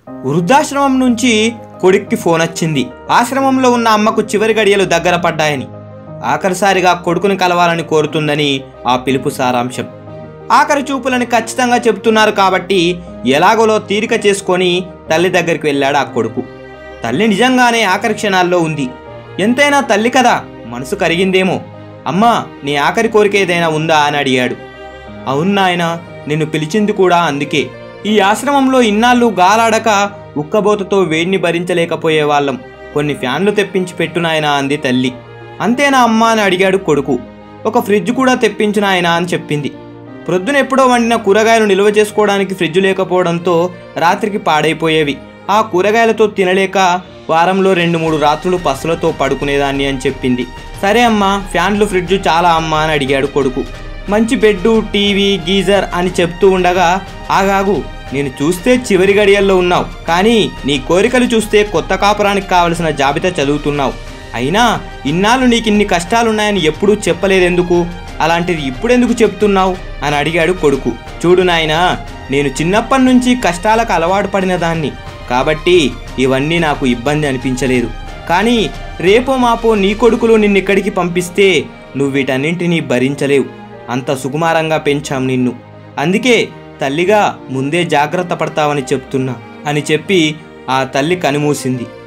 వృద్ధాశ్రమం నుంచి కొడుక్కి ఫోన్ వచ్చింది ఆశ్రమంలో ఉన్న అమ్మకు చివరి గడియలు దగ్గర పడ్డాయని ఆఖరిసారిగా కొడుకుని కలవాలని కోరుతుందని ఆ పిలుపు సారాంశం ఆఖరి చూపులని ఖచ్చితంగా చెబుతున్నారు కాబట్టి ఎలాగోలో తీరిక చేసుకొని తల్లి దగ్గరికి వెళ్ళాడు ఆ కొడుకు తల్లి నిజంగానే ఆఖరి క్షణాల్లో ఉంది ఎంతైనా తల్లి కదా మనసు కరిగిందేమో అమ్మా నీ ఆఖరి కోరిక ఏదైనా ఉందా అని అడిగాడు అవును నాయనా నిన్ను పిలిచింది కూడా అందుకే ఈ ఆశ్రమంలో ఇన్నాళ్ళు గాలాడక ఉక్కబోతతో వేడిని భరించలేకపోయే వాళ్ళం కొన్ని ఫ్యాన్లు తెప్పించి పెట్టు నాయనా అంది తల్లి అంతేనా అమ్మా అని అడిగాడు కొడుకు ఒక ఫ్రిడ్జ్ కూడా తెప్పించు నాయనా అని చెప్పింది ప్రొద్దున ఎప్పుడో వండిన కూరగాయలు నిల్వ చేసుకోవడానికి ఫ్రిడ్జ్ లేకపోవడంతో రాత్రికి పాడైపోయేవి ఆ కూరగాయలతో తినలేక వారంలో రెండు మూడు రాత్రులు పసులతో పడుకునేదాన్ని అని చెప్పింది సరే అమ్మా ఫ్యాన్లు ఫ్రిడ్జ్ చాలా అమ్మా అని అడిగాడు కొడుకు మంచి బెడ్డు టీవీ గీజర్ అని చెప్తూ ఉండగా ఆగాగు నేను చూస్తే చివరి గడియల్లో ఉన్నావు కానీ నీ కోరికలు చూస్తే కొత్త కాపురానికి కావలసిన జాబితా చదువుతున్నావు అయినా ఇన్నాళ్ళు నీకు ఇన్ని కష్టాలున్నాయని ఎప్పుడూ చెప్పలేదెందుకు అలాంటిది ఇప్పుడెందుకు చెప్తున్నావు అని అడిగాడు కొడుకు చూడు నాయనా నేను చిన్నప్పటి నుంచి కష్టాలకు అలవాటు పడిన దాన్ని కాబట్టి ఇవన్నీ నాకు ఇబ్బంది అనిపించలేదు కానీ రేపో మాపో నీ కొడుకులు నిన్నిక్కడికి పంపిస్తే నువ్వు వీటన్నింటినీ భరించలేవు అంత సుకుమారంగా పెంచాం నిన్ను అందుకే తల్లిగా ముందే జాగ్రత్త పడతావని చెప్తున్నా అని చెప్పి ఆ తల్లి కనుమూసింది